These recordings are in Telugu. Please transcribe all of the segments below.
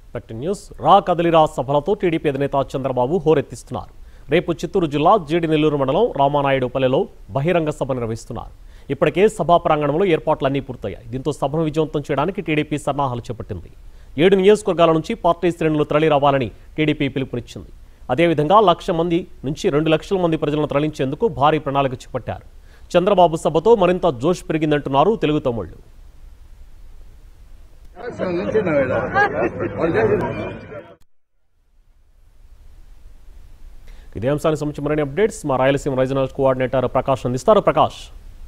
పెట్టి న్యూస్ రా కదలిరా సభలతో టీడీపీ అధినేత చంద్రబాబు హోరెత్తిస్తున్నారు రేపు చిత్తూరు జిల్లా జీడి నెల్లూరు మండలం రామానాయుడుపల్లెలో బహిరంగ సభ నిర్వహిస్తున్నారు ఇప్పటికే సభా ప్రాంగణంలో ఏర్పాట్లన్నీ పూర్తయ్యాయి దీంతో సభను విజయవంతం చేయడానికి టీడీపీ సన్నాహాలు చేపట్టింది ఏడు నియోజకవర్గాల నుంచి పార్టీ శ్రేణులు తరలి రావాలని టీడీపీ పిలుపునిచ్చింది అదేవిధంగా లక్ష మంది నుంచి రెండు లక్షల మంది ప్రజలను తరలించేందుకు భారీ ప్రణాళిక చేపట్టారు చంద్రబాబు సభతో మరింత జోష్ పెరిగిందంటున్నారు తెలుగు తమ్ముళ్లు ఇదే అంశానికి సంబంధించి మరిన్ని అప్డేట్స్ మా రాయలసీమ రీజనల్ కోఆర్డినేటర్ ప్రకాష్ అందిస్తారు ప్రకాష్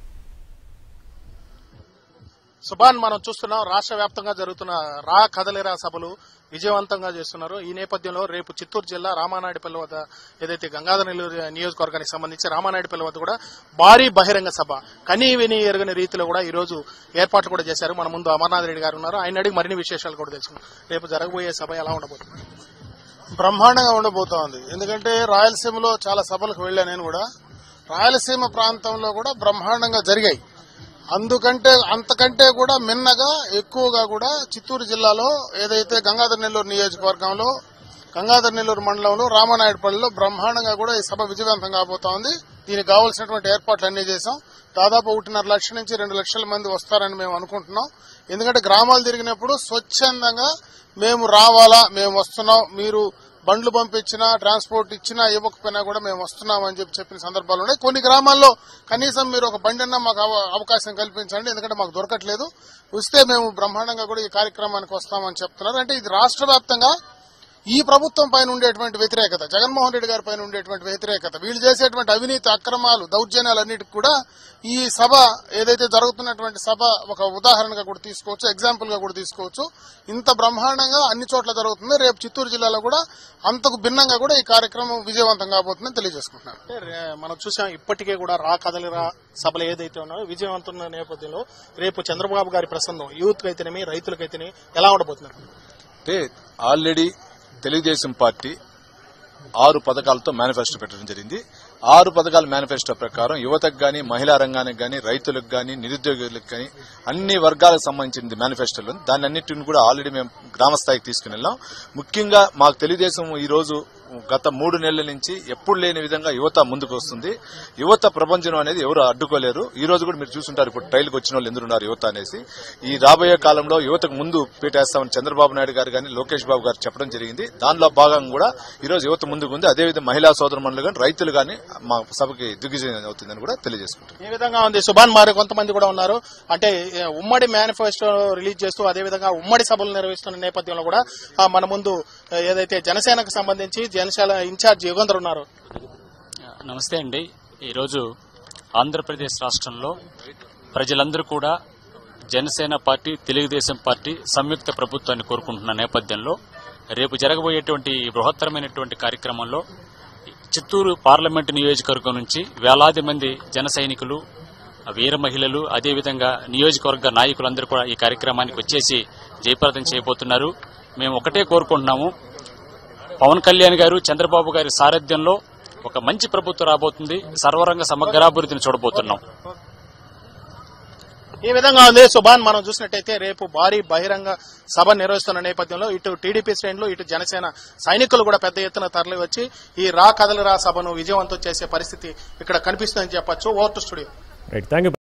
సుభాన్ మనం చూస్తున్నాం రాష్ట్ర వ్యాప్తంగా జరుగుతున్న రా కదలిరా సభలు విజయవంతంగా చేస్తున్నారు ఈ నేపథ్యంలో రేపు చిత్తూరు జిల్లా రామానాయుడుపల్లి వద్ద ఏదైతే గంగాధర నెల్లూరు నియోజకవర్గానికి సంబంధించి రామానాయుడుపల్లి వద్ద కూడా భారీ బహిరంగ సభ కనీ విని ఎరగని రీతిలో కూడా ఈ రోజు ఏర్పాట్లు కూడా చేశారు మన ముందు అమర్నాథ్ రెడ్డి గారు ఉన్నారు ఆయన అడిగి మరిన్ని విశేషాలు కూడా తెలుసుకున్నాం రేపు జరగబోయే సభ ఎలా ఉండబోతుంది బ్రహ్మాండంగా ఉండబోతోంది ఎందుకంటే రాయలసీమలో చాలా సభలకు వెళ్ళా నేను కూడా రాయలసీమ ప్రాంతంలో కూడా బ్రహ్మాండంగా జరిగాయి అందుకంటే అంతకంటే కూడా మిన్నగా ఎక్కువగా కూడా చిత్తూరు జిల్లాలో ఏదైతే గంగాధర నెల్లూరు నియోజకవర్గంలో గంగాధర నెల్లూరు మండలంలో రామనాయుడుపల్లిలో బ్రహ్మాండంగా కూడా ఈ సభ విజయవంతం కాబోతోంది దీనికి కావాల్సినటువంటి ఏర్పాట్లు అన్ని చేశాం దాదాపు ఒకటిన్నర లక్షల నుంచి రెండు లక్షల మంది వస్తారని మేము అనుకుంటున్నాం ఎందుకంటే గ్రామాలు తిరిగినప్పుడు స్వచ్ఛందంగా మేము రావాలా మేము వస్తున్నాం మీరు బండ్లు పంపించినా ట్రాన్స్పోర్ట్ ఇచ్చినా ఇవ్వకపోయినా కూడా మేము వస్తున్నాం అని చెప్పి చెప్పిన సందర్భాలు ఉన్నాయి కొన్ని గ్రామాల్లో కనీసం మీరు ఒక బండి అన్నా మాకు అవ- అవకాశం కల్పించండి ఎందుకంటే మాకు దొరకట్లేదు వస్తే మేము బ్రహ్మాండంగా కూడా ఈ కార్యక్రమానికి వస్తామని చెప్తున్నారు అంటే ఇది రాష్ట్ర వ్యాప్తంగా ఈ ప్రభుత్వం పైన ఉండేటువంటి వ్యతిరేకత జగన్మోహన్ రెడ్డి గారి పైన ఉండేటువంటి వ్యతిరేకత వీళ్ళు చేసేటువంటి అవినీతి అక్రమాలు దౌర్జన్యాలన్నిటికి కూడా ఈ సభ ఏదైతే జరుగుతున్నటువంటి సభ ఒక ఉదాహరణగా కూడా తీసుకోవచ్చు ఎగ్జాంపుల్ గా కూడా తీసుకోవచ్చు ఇంత బ్రహ్మాండంగా అన్ని చోట్ల జరుగుతుంది రేపు చిత్తూరు జిల్లాలో కూడా అంతకు భిన్నంగా కూడా ఈ కార్యక్రమం విజయవంతం కాబోతుందని తెలియజేసుకుంటున్నాను అంటే రే- మనం చూసాం ఇప్పటికే కూడా రా కదలిరా సభలు ఏదైతే ఉన్నాయో విజయవంతమైన నేపథ్యంలో రేపు చంద్రబాబు గారి ప్రసంగం యూత్ అయితేనేమి రైతులకైతేనేమి ఎలా ఉండబోతున్నారు అంటే ఆల్రెడీ తెలుగుదేశం పార్టీ ఆరు పథకాలతో మేనిఫెస్టో పెట్టడం జరిగింది ఆరు పథకాల మేనిఫెస్టో ప్రకారం యువతకు గాని మహిళా రంగానికి గాని రైతులకు గాని నిరుద్యోగులకు గాని అన్ని వర్గాలకు సంబంధించింది మేనిఫెస్టోలో ఉంది. దాన్ని అన్నింటిని కూడా ఆల్రెడీ మేము గ్రామ స్థాయికి తీసుకుని వెళ్ళాం ముఖ్యంగా మాకు తెలుగుదేశం ఈ రోజు గత మూడు నెలల నుంచి ఎప్పుడు లేని విధంగా యువత ముందుకు వస్తుంది యువత ప్రపంచం అనేది ఎవరు అడ్డుకోలేరు ఈ రోజు కూడా మీరు చూసుంటారు ఇప్పుడు ట్రైల్కి వచ్చిన వాళ్ళు ఎందుకున్నారు యువత అనేసి ఈ రాబోయే కాలంలో యువతకు ముందు పీటేస్తామని చంద్రబాబు నాయుడు గారు కానీ లోకేష్ బాబు గారు చెప్పడం జరిగింది దానిలో భాగంగా కూడా ఈ రోజు యువత ముందుకు ఉంది అదేవిధంగా మహిళా సోదరుమణులు కానీ రైతులు కానీ మా సభకి దిగ్విజయం అవుతుందని కూడా తెలియజేసుకుంటారు ఏ విధంగా ఉంది సుభాన్ మరి కొంతమంది కూడా ఉన్నారు అంటే ఏ, ఉమ్మడి మేనిఫెస్టో రిలీజ్ చేస్తూ అదే విధంగా ఉమ్మడి సభలు నిర్వహిస్తున్న నేపథ్యంలో కూడా ఆ, మన ముందు ఆ, ఏదైతే జనసేనకు సంబంధించి జనసేన ఇన్ఛార్జ్ యుగంధర్ ఉన్నారు నమస్తే అండి ఈరోజు ఆంధ్రప్రదేశ్ రాష్ట్రంలో ప్రజలందరూ కూడా జనసేన పార్టీ తెలుగుదేశం పార్టీ సంయుక్త ప్రభుత్వాన్ని కోరుకుంటున్న నేపథ్యంలో రేపు జరగబోయేటువంటి ఈ బృహత్తరమైనటువంటి కార్యక్రమంలో చిత్తూరు పార్లమెంటు నియోజకవర్గం నుంచి వేలాది మంది జన సైనికులు వీర మహిళలు అదేవిధంగా నియోజకవర్గ నాయకులందరూ కూడా ఈ కార్యక్రమానికి వచ్చేసి జయప్రదం చేయబోతున్నారు మేము ఒకటే కోరుకుంటున్నాము పవన్ కళ్యాణ్ గారు చంద్రబాబు గారి సారథ్యంలో ఒక మంచి ప్రభుత్వం రాబోతుంది సర్వరంగ సమగ్రాభివృద్ధిని చూడబోతున్నాం ఈ విధంగా ఉంది సుభాన్ మనం చూసినట్టయితే రేపు భారీ బహిరంగ సభ నిర్వహిస్తున్న నేపథ్యంలో ఇటు టీడీపీ శ్రేణులు ఇటు జనసేన సైనికులు కూడా పెద్ద ఎత్తున తరలి వచ్చి ఈ రా కదలిరా సభను విజయవంతం చేసే పరిస్థితి ఇక్కడ కనిపిస్తుందని చెప్పొచ్చు over to studio right thank you